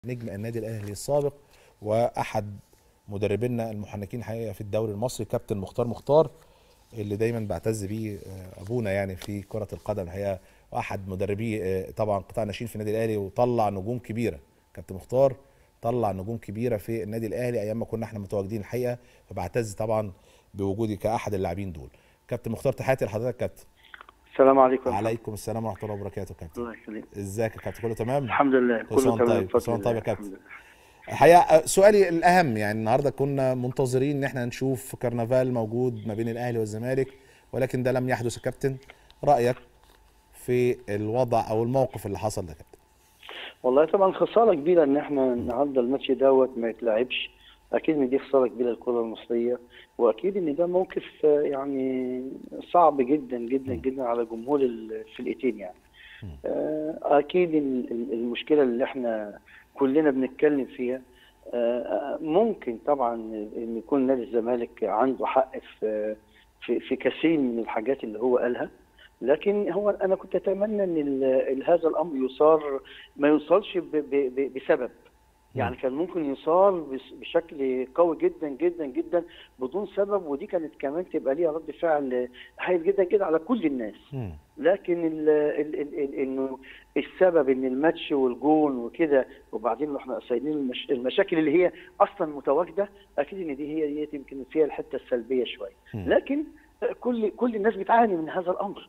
نجم النادي الاهلي السابق واحد مدربينا المحنكين حقيقه في الدوري المصري كابتن مختار مختار اللي دايما بعتز بيه آه، ابونا يعني في كره القدم الحقيقه واحد مدربي آه، طبعا قطاع ناشئين في النادي الاهلي وطلع نجوم كبيره كابتن مختار طلع نجوم كبيره في النادي الاهلي ايام ما كنا احنا متواجدين الحقيقه فبعتز طبعا بوجودي كاحد اللاعبين دول كابتن مختار تحياتي لحضرتك كابتن السلام عليكم عليكم السلام ورحمه الله وبركاته كابتن الله يخليك ازيك يا كابتن كله تمام الحمد لله كل سنة كله وأنت تمام طيب، كل سنة بفضل وأنت طيب يا الله. كابتن. الحمد لله. الحقيقه سؤالي الاهم يعني النهارده كنا منتظرين ان احنا نشوف كرنفال موجود ما بين الاهلي والزمالك ولكن ده لم يحدث يا كابتن رايك في الوضع او الموقف اللي حصل ده يا كابتن والله طبعا خساره كبيره ان احنا النهارده الماتش دوت ما يتلعبش اكيد ان دي خساره كبيره للكره المصريه واكيد ان ده موقف آه، يعني صعب جدا جدا جدا على جمهور الفرقتين يعني آه، اكيد ال- ال- المشكله اللي احنا كلنا بنتكلم فيها آه، ممكن طبعا ان يكون نادي الزمالك عنده حق في في في كثير من الحاجات اللي هو قالها لكن هو انا كنت اتمنى ان ال- ال- هذا الامر يصار ما يوصلش ب- ب- ب- بسبب يعني كان ممكن يصار بس- بشكل قوي جدا جدا جدا بدون سبب ودي كانت كمان تبقى ليها رد فعل هايل جدا جدا على كل الناس مم. لكن ال ال ال ال انه السبب ان الماتش والجون وكده وبعدين احنا سايبين المش المشاكل اللي هي اصلا متواجده اكيد ان دي هي دي يمكن فيها الحته السلبيه شويه مم. لكن كل كل الناس بتعاني من هذا الامر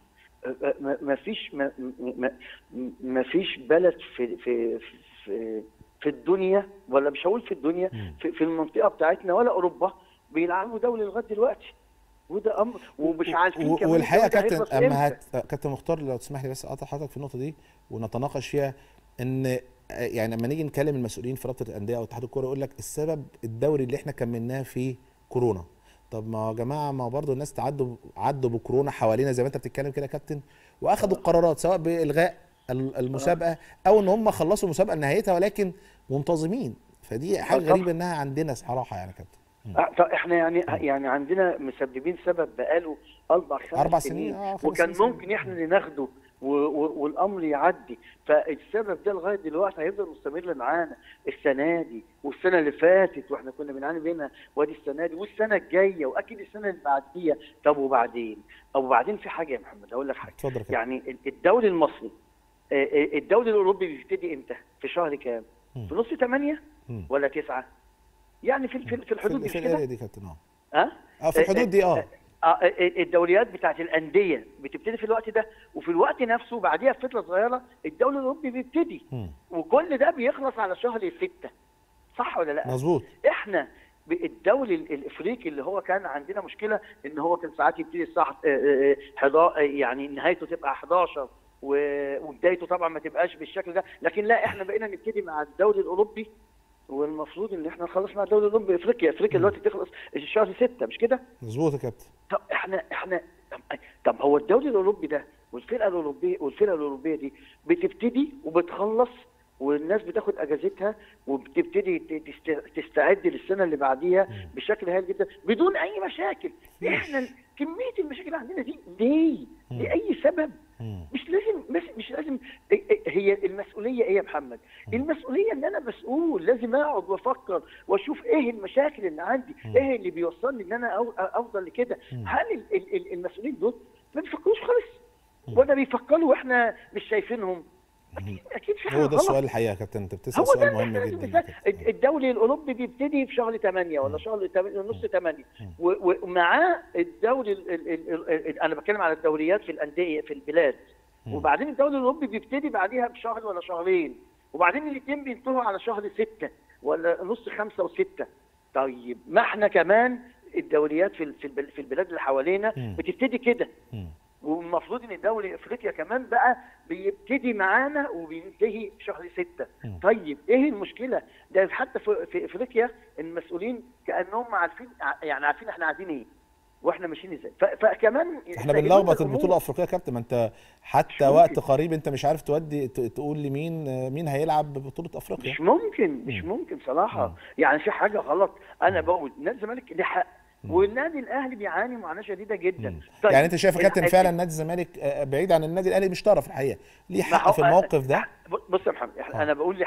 ما ما فيش ما, ما, ما فيش بلد في في في في الدنيا ولا مش هقول في الدنيا مم. في, في المنطقه بتاعتنا ولا اوروبا بيلعبوا دولي لغايه دلوقتي وده امر ومش عارفين و- كمان والحقيقه يا الدوري ده كابتن هيخلص اما إمتى. هت... كابتن مختار لو تسمح لي بس اقطع حضرتك في النقطه دي ونتناقش فيها ان يعني لما نيجي نكلم المسؤولين في رابطه الانديه او اتحاد الكوره يقول لك السبب الدوري اللي احنا كملناه في كورونا طب ما يا جماعه ما برضه الناس تعدوا عدوا بكورونا حوالينا زي ما انت بتتكلم كده يا كابتن واخدوا القرارات سواء بالغاء ال- المسابقه او ان هم خلصوا المسابقه لنهايتها ولكن منتظمين فدي حاجه طبعا. غريبه انها عندنا صراحه يعني يا كابتن آه، طب احنا يعني يعني عندنا مسببين سبب بقاله اربع خمس أربع سنين، آه، خمس وكان سنين. ممكن احنا اللي ناخده و- و- والامر يعدي فالسبب ده لغايه دلوقتي هيفضل مستمر معانا السنه دي والسنه اللي فاتت واحنا كنا بنعاني منها وادي السنه دي والسنه الجايه واكيد السنه اللي بعديها طب وبعدين او وبعدين في حاجه يا محمد اقول لك حاجه اتفضل يا كابتن يعني ال- الدوري المصري آه، آه، الدوري الاوروبي بيبتدي امتى؟ في شهر كام؟ مم. في نص ثمانية مم. ولا تسعة؟ يعني في في في الحدود في, دي في مش كده؟ الاريا دي يا كابتن اه ها؟ اه في الحدود دي اه آه، الدوريات بتاعت الانديه بتبتدي في الوقت ده وفي الوقت نفسه بعديها بفتره صغيره الدوري الاوروبي بيبتدي مم. وكل ده بيخلص على شهر ستة صح ولا لا؟ مظبوط احنا ب- الدوري ال- الافريقي اللي هو كان عندنا مشكله ان هو كان ساعات يبتدي الساعه آه، آه، حدا- آه، يعني نهايته تبقى 11 و- وبدايته طبعا ما تبقاش بالشكل ده لكن لا احنا بقينا نبتدي مع الدوري الاوروبي والمفروض ان احنا نخلص مع الدوري الاوروبي افريقيا افريقيا دلوقتي تخلص شهر 6 مش كده؟ مظبوط يا كابتن طب احنا احنا طب, طب هو الدوري الاوروبي ده والفرقه الاوروبيه والفرقه الاوروبيه دي بتبتدي وبتخلص والناس بتاخد اجازتها وبتبتدي ت- تست- تستعد للسنه اللي بعديها بشكل هايل جدا بدون اي مشاكل احنا ال- كميه المشاكل اللي عندنا دي ليه؟ لاي سبب؟ مم. مش لازم مش, مش لازم إيه- إيه- هي المسؤوليه ايه يا محمد؟ المسؤوليه ان انا مسؤول لازم اقعد وافكر واشوف ايه المشاكل اللي عندي، ايه اللي بيوصلني ان انا أو- اوصل لكده؟ هل ال- ال- ال- المسؤولين دول ما بيفكروش خالص؟ ولا بيفكروا واحنا مش شايفينهم؟ اكيد اكيد في حاجه هو ده غلط. السؤال الحقيقه يا كابتن انت بتسال هو ده سؤال اللي مهم احنا لازم جدا يا نسأل. كابتن. الدوري الاوروبي بيبتدي في شهر 8 ولا شهر 8 نص 8 و- ومعاه الدوري ال ال ال ال انا بتكلم على الدوريات في الانديه في البلاد وبعدين الدوري الاوروبي بيبتدي بعديها بشهر ولا شهرين وبعدين الاثنين بينتهوا على شهر 6 ولا نص 5 و6 طيب ما احنا كمان الدوريات في ال- في البل- في البلاد اللي حوالينا مم. بتبتدي كده مم. والمفروض ان دوري افريقيا كمان بقى بيبتدي معانا وبينتهي في شهر ستة مم. طيب ايه المشكله ده حتى في, في افريقيا المسؤولين كانهم عارفين يعني عارفين احنا عايزين ايه واحنا ماشيين ازاي ف- فكمان احنا سهلوا بنلخبط الأمور. البطوله الافريقيه يا كابتن ما انت حتى مش ممكن. وقت قريب انت مش عارف تودي ت- تقول لمين آه، مين هيلعب بطوله افريقيا مش ممكن مش ممكن صراحه مم. يعني في حاجه غلط انا بقول نادي الزمالك ليه حق والنادي الاهلي بيعاني معاناه شديده جدا مم. طيب يعني انت شايف يا كابتن الح- فعلا نادي الزمالك آه، بعيد عن النادي الاهلي مش طرف الحقيقه ليه ما حق هو- في الموقف ده بص يا محمد إحنا- انا بقول لي حق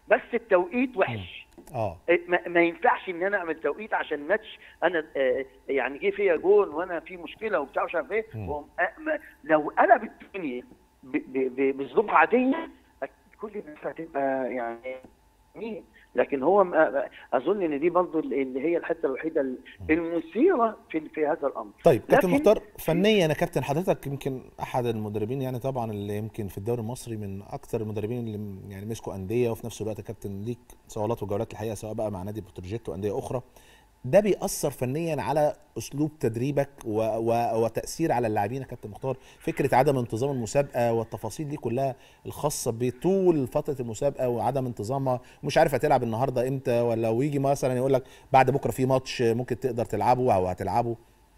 بس التوقيت وحش اه ما, ما ينفعش ان انا اعمل توقيت عشان ماتش انا آه، يعني جه فيا جون وانا في مشكله وبتاع مش عارف ايه مم. وأقوم أ- ما- لو قلب الدنيا ب- ب- ب- بظروف عاديه كل الناس هتبقى يعني مين لكن هو م- اظن ان دي برضو اللي هي الحته الوحيده المثيره في في هذا الامر طيب كابتن لكن- مختار فنيا يا كابتن حضرتك يمكن احد المدربين يعني طبعا اللي يمكن في الدوري المصري من اكثر المدربين اللي م- يعني مسكوا انديه وفي نفس الوقت يا كابتن ليك صولات وجولات الحقيقه سواء بقى مع نادي بتروجيت وانديه اخرى ده بيأثر فنيا على اسلوب تدريبك و... و... وتأثير على اللاعبين يا كابتن مختار فكره عدم انتظام المسابقه والتفاصيل دي كلها الخاصه بطول فتره المسابقه وعدم انتظامها ومش عارف هتلعب النهارده امتى ولا ويجي مثلا يقول لك بعد بكره في ماتش ممكن تقدر تلعبه او هتلعبه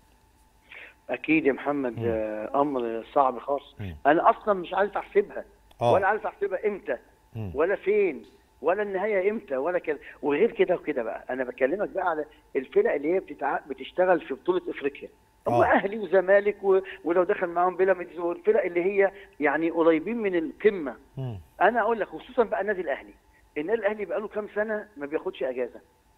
اكيد يا محمد مم. آه، امر صعب خالص مم. انا اصلا مش عارف احسبها آه. ولا عارف احسبها امتى مم. ولا فين ولا النهايه امتى ولا كده وغير كده وكده بقى انا بكلمك بقى على الفرق اللي هي بتتع... بتشتغل في بطوله افريقيا هم آه. اهلي وزمالك و... ولو دخل معاهم بيراميدز والفرق اللي هي يعني قريبين من القمه مم. انا اقول لك خصوصا بقى النادي الاهلي النادي الاهلي بقى له كام سنه ما بياخدش اجازه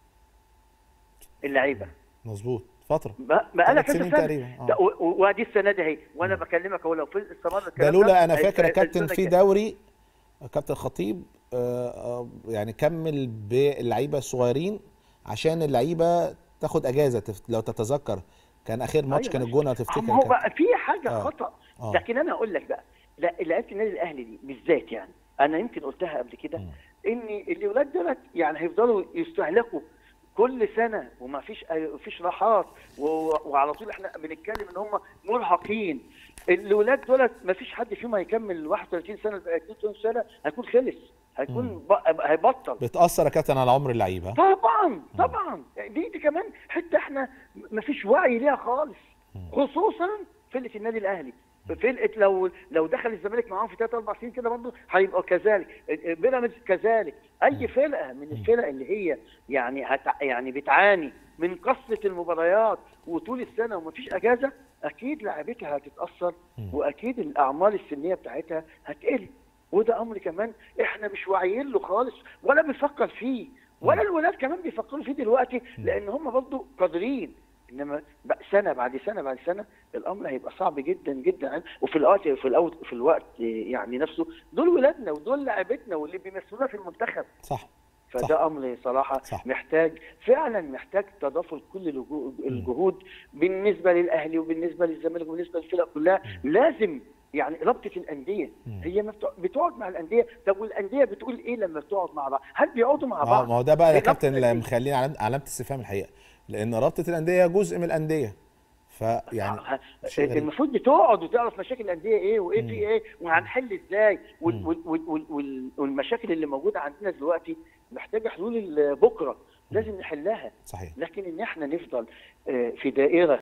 اللعيبه مظبوط فتره بقى بقى لها ثلاث كذا سنين سنه تقريبا، آه. ده- و- و- وادي السنه دي اهي وانا بكلمك اهو لو في استمر ده الكلام لولا انا هي- فاكر يا هي- كابتن السنة في الجاية. دوري كابتن خطيب آه، آه، يعني كمل باللعيبه الصغيرين عشان اللعيبه تاخد اجازه تف- لو تتذكر كان اخر ماتش أيوة كان بس- الجونه تفتكر ما هو كان- بقى في حاجه آه. خطا آه. لكن انا اقول لك بقى لا لعيبه النادي الاهلي دي بالذات يعني انا يمكن قلتها قبل كده مم. ان الاولاد دولت يعني هيفضلوا يستهلكوا كل سنه وما فيش فيش راحات و- وعلى طول احنا بنتكلم ان هم مرهقين الاولاد دولت ما فيش حد فيهم هيكمل 31 سنه 32 سنه هيكون خلص هيكون ب- هيبطل بتاثر يا كابتن على عمر اللعيبه طبعا طبعا دي دي كمان حته احنا ما فيش وعي ليها خالص خصوصا فرقه النادي الاهلي فرقه لو لو دخل الزمالك معاهم في ثلاث اربع سنين كده برضه هيبقى كذلك بيراميدز كذلك اي فرقه من الفرق اللي هي يعني هت يعني بتعاني من قصه المباريات وطول السنه ومفيش اجازه اكيد لعيبتها هتتاثر واكيد الاعمار السنيه بتاعتها هتقل وده امر كمان احنا مش واعيين له خالص ولا بنفكر فيه ولا الولاد كمان بيفكروا فيه دلوقتي لان هم برضه قادرين انما بقى سنه بعد سنه بعد سنه الامر هيبقى صعب جدا جدا وفي الوقت في الوقت في الوقت يعني نفسه دول ولادنا ودول لاعبتنا واللي بيمثلونا في المنتخب صح فده صح. امر صراحه صح. محتاج فعلا محتاج تضافر كل الجهو- الجهود بالنسبه للاهلي وبالنسبه للزمالك وبالنسبه للفرق كلها لازم يعني رابطه الانديه هي ما بتق- بتقعد مع الانديه طب والانديه بتقول ايه لما بتقعد مع بعض هل بيقعدوا مع ما بعض ما هو ده بقى يا رابطة كابتن اللي الأندية. مخلينا علامه علامة استفهام الحقيقه لان رابطه الانديه جزء من الانديه فيعني ه- شيء غريب. المفروض بتقعد وتعرف مشاكل الانديه ايه وايه في مم. ايه وهنحل ازاي وال- مم. وال- وال- وال- وال- والمشاكل اللي موجوده عندنا دلوقتي محتاجه حلول ال- بكره لازم نحلها صحيح لكن ان احنا نفضل آه، في دائره